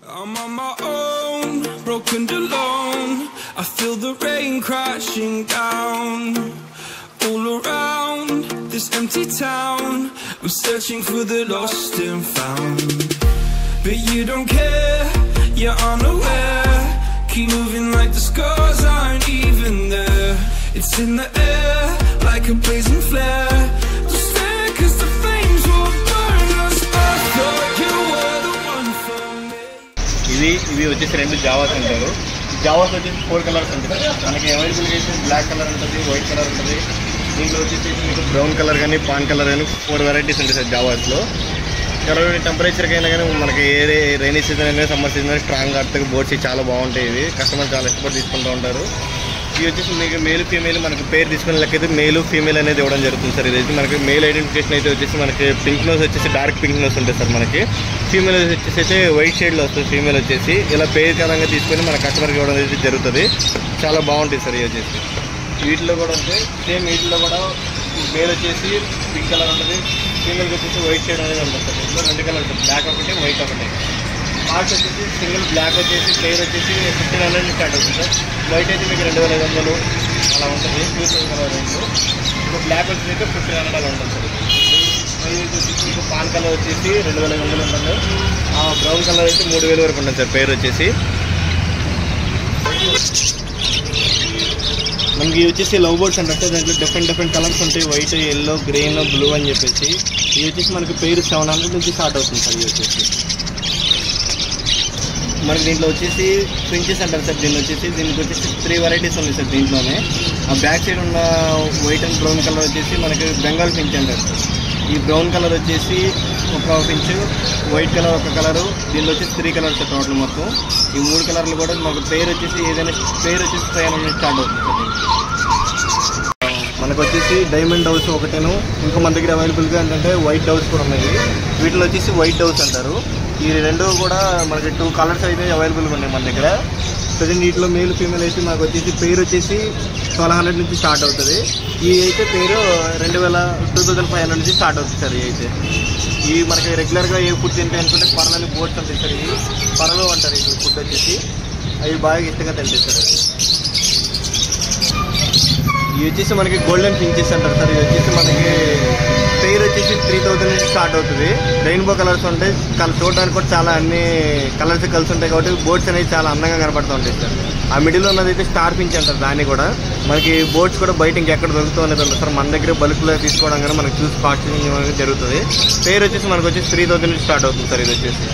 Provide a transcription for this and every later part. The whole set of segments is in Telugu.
I'm on my own, broken and alone. I feel the rain crashing down all around this empty town. I'm searching for the lost and found. But you don't care, you're unaware. Keep moving like the scars aren't even there. It's in the air, like a blazing flare. Don't stare, cause the flames will burn us. I thought you were the one for me. ఇవి ఇవి వచ్చేసి రెండు జావాస్ అంటారు జావాస్ వచ్చేసి ఫోర్ కలర్స్ ఉంటుంది మనకి అవైలబుల్ అయితే బ్లాక్ కలర్ ఉంటుంది వైట్ కలర్ ఉంటుంది దీంట్లో వచ్చేసి మీకు బ్రౌన్ కలర్ కానీ పాన్ కలర్ కానీ ఫోర్ వెరైటీస్ ఉంటాయి సార్ జావాస్లో కలర్ టెంపరేచర్కి అయినా కానీ మనకి ఏ రైనీ సీజన్ అయినా సమ్మర్ సీజన్ స్ట్రాంగ్ ఆడుతుంది బోట్స్ చాలా బాగుంటాయి ఇవి కస్టమర్ చాలా ఇష్టపడి తీసుకుంటూ ఉంటారు ఇవి వచ్చేసి మీకు మేల్ ఫీమేల్ మనకి పేరు తీసుకునే లెక్కైతే మేల్ ఫీమేల్ అనేది ఇవ్వడం జరుగుతుంది సార్ ఇదైతే మనకి మేల్ ఐడెంటిఫికేషన్ అయితే వచ్చేసి మనకి పింక్ నోస్ వచ్చేసి డార్క్ పింక్ నోస్ ఉంటుంది సార్ మనకి ఫీమేల్ వచ్చేసి అయితే వైట్ షేడ్లో వస్తుంది ఫీమేల్ వచ్చేసి ఇలా పేరు కదంగా తీసుకొని మన కస్టమర్కి ఇవ్వడం అయితే జరుగుతుంది చాలా బాగుంటుంది సార్ ఇవి వచ్చేసి వీటిలో కూడా ఉంటే సేమ్ వీటిలో కూడా మేల్ వచ్చేసి పింక్ కలర్ ఉంటుంది ఫీమేల్ వచ్చేసి వైట్ షేడ్ అనేది ఉంటుంది సార్ ఇందులో రెండు కలర్ ఉంటుంది బ్లాక్ ఒకటి వైట్ ఒకటి కార్డ్స్ వచ్చేసి సింగిల్ బ్లాక్ వచ్చేసి ప్లేయర్ వచ్చేసి ఫిఫ్టీన్ హండ్రెడ్ స్టార్ట్ అవుతుంది సార్ వైట్ అయితే మీకు రెండు వేల ఐదు వందలు అలా ఉంటుంది టూ థౌసండ్ కలర్ రేంజ్ ఇప్పుడు బ్లాక్ వచ్చేసి అయితే ఫిఫ్టీన్ హండ్రెడ్ అలా ఉంటుంది సార్ వైట్ వచ్చేసి మీకు పాన్ కలర్ వచ్చేసి రెండు వేల ఐదు వందలు ఉంటుంది ఆ బ్రౌన్ కలర్ అయితే మూడు వేల వరకు ఉంటుంది సార్ పేరు వచ్చేసి మనకి ఇవి వచ్చేసి లవ్ బోర్డ్స్ అంటే దాంట్లో డిఫరెంట్ డిఫరెంట్ కలర్స్ ఉంటాయి వైట్ ఎల్లో గ్రీన్ బ్లూ అని చెప్పేసి ఇవి వచ్చేసి మనకి పేరు సెవెన్ హండ్రెడ్ నుంచి స్టార్ట్ అవుతుంది సార్ ఇవి వచ్చేసి మనకి దీంట్లో వచ్చేసి ప్రించెస్ అంటారు సార్ దీన్ని వచ్చేసి దీనికి వచ్చేసి త్రీ వెరైటీస్ ఉన్నాయి సార్ దీంట్లోనే ఆ బ్యాక్ సైడ్ ఉన్న వైట్ అండ్ బ్రౌన్ కలర్ వచ్చేసి మనకి బెంగాల్ పించ్ అంటారు సార్ ఈ బ్రౌన్ కలర్ వచ్చేసి ఒక పించ్ వైట్ కలర్ ఒక కలరు దీనిలో వచ్చేసి త్రీ కలర్స్ టోటల్ మొత్తం ఈ మూడు కలర్లు కూడా మాకు పేరు వచ్చేసి ఏదైనా పేరు వచ్చేసి ఫైవ్ హండ్రెడ్ స్టార్ట్ అవుతుంది సార్ దీనికి. మనకు వచ్చేసి డైమండ్ హౌస్ ఒకటేను ఇంకా మన దగ్గర అవైలబుల్గా ఏంటంటే వైట్ హౌస్ కూడా ఉన్నాయి వీటిలో వచ్చేసి వైట్ హౌస్ అంటారు ఈ రెండు కూడా మనకి టూ కలర్స్ అయితే అవైలబుల్గా ఉన్నాయి మన దగ్గర ప్రజెంట్ వీటిలో మేల్ ఫీమేల్ అయితే మాకు వచ్చేసి పేరు వచ్చేసి ట్వెల్వ్ హండ్రెడ్ నుంచి స్టార్ట్ అవుతుంది ఈ అయితే పేరు రెండు వేల టూ థౌజండ్ ఫైవ్ హండ్రెడ్ నుంచి స్టార్ట్ అవుతుంది సార్ ఈ అయితే ఈ మనకి రెగ్యులర్గా ఏ ఫుడ్ తింటే అనుకుంటే పరలని బోట్స్ ఉంటాయి సార్ ఇవి పరలు అంటారు ఈ ఫుడ్ వచ్చేసి అవి బాగా ఇష్టంగా తింటాయి సార్ అవి. ఇవి వచ్చేసి మనకి గోల్డెన్ పించెస్ అంటారు సార్ ఇది వచ్చేసి మనకి పేరు వచ్చేసి త్రీ థౌసండ్ నుంచి స్టార్ట్ అవుతుంది రెయిన్బో కలర్స్ ఉంటాయి కల్ చూడడానికి కూడా చాలా అన్ని కలర్స్ కలిసి ఉంటాయి కాబట్టి బోట్స్ అనేవి చాలా అందంగా కనపడుతూ ఉంటాయి సార్ ఆ మిడిల్ ఉన్నది అయితే స్టార్ పించ్ అంటారు దాన్ని కూడా మనకి బోట్స్ కూడా బయట ఇంకెక్కడ దొరుకుతూ అనేది ఉంటుంది సార్ మన దగ్గర బల్క్లో తీసుకోవడం కానీ మనకి చూసి కాస్టింగ్ అనేది జరుగుతుంది పేరు వచ్చేసి మనకు వచ్చేసి త్రీ థౌసండ్ నుంచి స్టార్ట్ అవుతుంది సార్ ఇది వచ్చేసి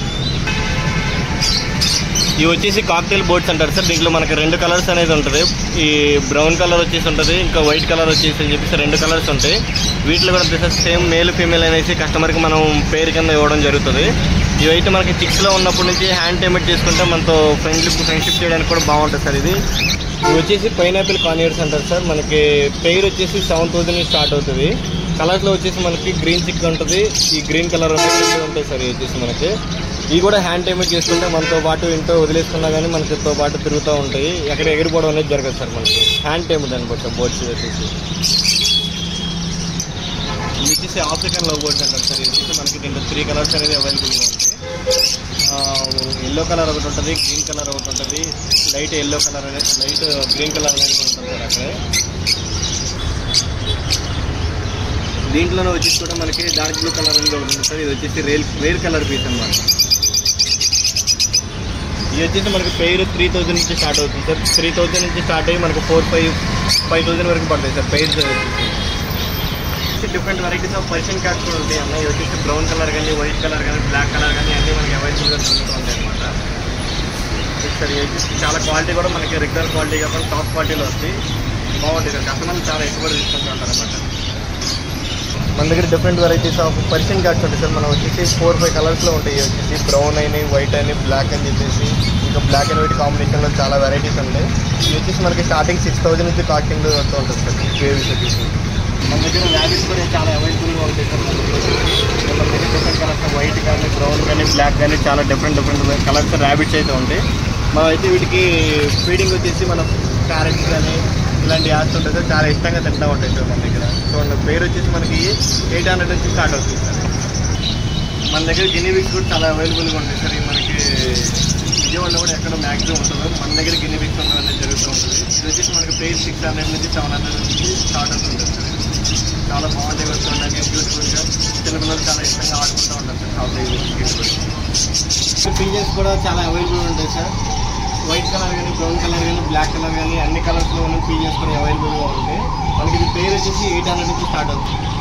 ఇవి వచ్చేసి కాక్టైల్ బోట్స్ అంటారు సార్ దీంట్లో మనకి రెండు కలర్స్ అనేది ఉంటుంది ఈ బ్రౌన్ కలర్ వచ్చేసి ఉంటుంది ఇంకా వైట్ కలర్ వచ్చేసి అని చెప్పేసి రెండు కలర్స్ ఉంటాయి వీటిలో కూడా సార్ సేమ్ మేల్ ఫీమేల్ అనేసి కస్టమర్కి మనం పేరు కింద ఇవ్వడం జరుగుతుంది ఇవైతే మనకి చిక్స్లో ఉన్నప్పటి నుంచి హ్యాండ్ పేమెంట్ చేసుకుంటే మనతో ఫ్రెండ్షిప్ ఫ్రెండ్షిప్ చేయడానికి కూడా బాగుంటుంది సార్ ఇది ఇవి వచ్చేసి పైనాపిల్ కానియర్స్ అంటారు సార్ మనకి పేరు వచ్చేసి సెవెన్ థౌసండ్ నుంచి స్టార్ట్ అవుతుంది కలర్స్లో వచ్చేసి మనకి గ్రీన్ చిక్ ఉంటుంది ఈ గ్రీన్ కలర్ అనేది ఉంటాయి సార్ ఇవి వచ్చేసి మనకి ఇవి కూడా హ్యాండ్ పేమెంట్ చేసుకుంటే మనతో పాటు ఇంట్లో వదిలేసుకున్నా కానీ మనతో పాటు తిరుగుతూ ఉంటాయి ఎక్కడ ఎగిరిపోవడం అనేది జరగదు సార్ మనకి హ్యాండ్ పేమెంట్ అనమాట బోట్స్ వచ్చేసి ఇవి వచ్చేసి ఆఫ్రికన్ లవ్ బోర్డ్స్ అంటారు సార్ ఇది వచ్చేసి మనకి దీంట్లో త్రీ కలర్స్ అనేది అవైలబుల్గా ఉంటాయి ఎల్లో కలర్ ఒకటి ఉంటుంది గ్రీన్ కలర్ ఒకటి ఉంటుంది లైట్ ఎల్లో కలర్ అనేది లైట్ గ్రీన్ కలర్ అనేది కూడా ఉంటుంది సార్ అక్కడే దీంట్లోనే వచ్చేసి కూడా మనకి డార్క్ బ్లూ కలర్ అనేది ఒకటి ఉంటుంది సార్ ఇది వచ్చేసి రేల్ రేర్ కలర్ పీస్ అన్నమాట ఇది వచ్చేసి మనకి పెయిర్ త్రీ థౌజండ్ నుంచి స్టార్ట్ అవుతుంది సార్ త్రీ థౌజండ్ నుంచి స్టార్ట్ అయ్యి మనకు ఫోర్ ఫైవ్ ఫైవ్ థౌజండ్ వరకు పడతాయి సార్ పెయిర్స్ వచ్చేసి different varieties of Persian cats కూడా ఉంటాయి అన్న ఇవి వచ్చేసి బ్రౌన్ కలర్ కానీ వైట్ కలర్ కానీ బ్లాక్ కలర్ కానీ అన్నీ మనకి అవైలబుల్గా దొరుకుతూ ఉంటాయి అనమాట సార్ ఇవి వచ్చేసి చాలా క్వాలిటీ కూడా మనకి రెగ్యులర్ క్వాలిటీ కాకుండా టాప్ క్వాలిటీలో వస్తాయి బాగుంటాయి సార్ కస్టమర్లు చాలా ఇష్టపడి తీసుకుంటూ ఉంటారు అనమాట మన దగ్గర different varieties of Persian cats ఉంటాయి సార్ మనం వచ్చేసి ఫోర్ ఫైవ్ కలర్స్లో ఉంటాయి ఇవి వచ్చేసి బ్రౌన్ అయినాయి వైట్ అయినాయి బ్లాక్ అని చెప్పేసి ఇంకా బ్లాక్ అండ్ వైట్ కాంబినేషన్లో చాలా వెరైటీస్ ఉంటాయి ఇవి వచ్చేసి మనకి స్టార్టింగ్ సిక్స్ థౌసండ్ నుంచి కాస్టింగ్ వస్తూ ఉంటుంది సార్ బేబీస్ వచ్చేసి మన దగ్గర ర్యాబిట్స్ కూడా చాలా అవైలబుల్గా ఉంటాయి సార్ మన దగ్గర వచ్చేసి. మన దగ్గర డిఫరెంట్ కలర్స్ వైట్ కానీ బ్రౌన్ కానీ బ్లాక్ కానీ చాలా డిఫరెంట్ డిఫరెంట్ కలర్స్ ర్యాబిట్స్ అయితే ఉంటాయి మనం అయితే వీటికి ఫీడింగ్ వచ్చేసి మన క్యారెట్స్ కానీ ఇలాంటి యాడ్స్ ఉంటాయి సార్ చాలా ఇష్టంగా తింటూ ఉంటాయి సార్ మన దగ్గర చూడండి పేరు వచ్చేసి మనకి ఎయిట్ హండ్రెడ్ నుంచి స్టార్ట్ అవుతుంది సార్ మన దగ్గర గినీ విక్స్ కూడా చాలా అవైలబుల్గా ఉంటాయి సార్ ఇవి మనకి కూడా ఎక్కడ మ్యాక్సిమం ఉండదు మన దగ్గర గిన్నె పిక్స్ అనేది జరుగుతూ ఉంటుంది ఇది వచ్చేసి మనకి పేజ్ సిక్స్ హండ్రెడ్ నుంచి సెవెన్ హండ్రెడ్ నుంచి స్టార్ట్ అవుతుంది సార్ చాలా బాగుంటాయి వస్తుండగా బ్యూటిఫుల్గా చిన్నపిల్లలు చాలా ఇష్టంగా ఆడుకుంటూ ఉంటారు సార్ షాప్ ఫీచర్స్ కూడా చాలా అవైలబుల్ ఉంటాయి సార్ వైట్ కలర్ కానీ బ్రౌన్ కలర్ కానీ బ్లాక్ కలర్ కానీ అన్ని కలర్స్లో ఉన్న ఫీచర్స్ కూడా అవైలబుల్గా ఉంటాయి మనకి ఇది పేరు వచ్చేసి ఎయిట్ హండ్రెడ్ నుంచి స్టార్ట్ అవుతుంది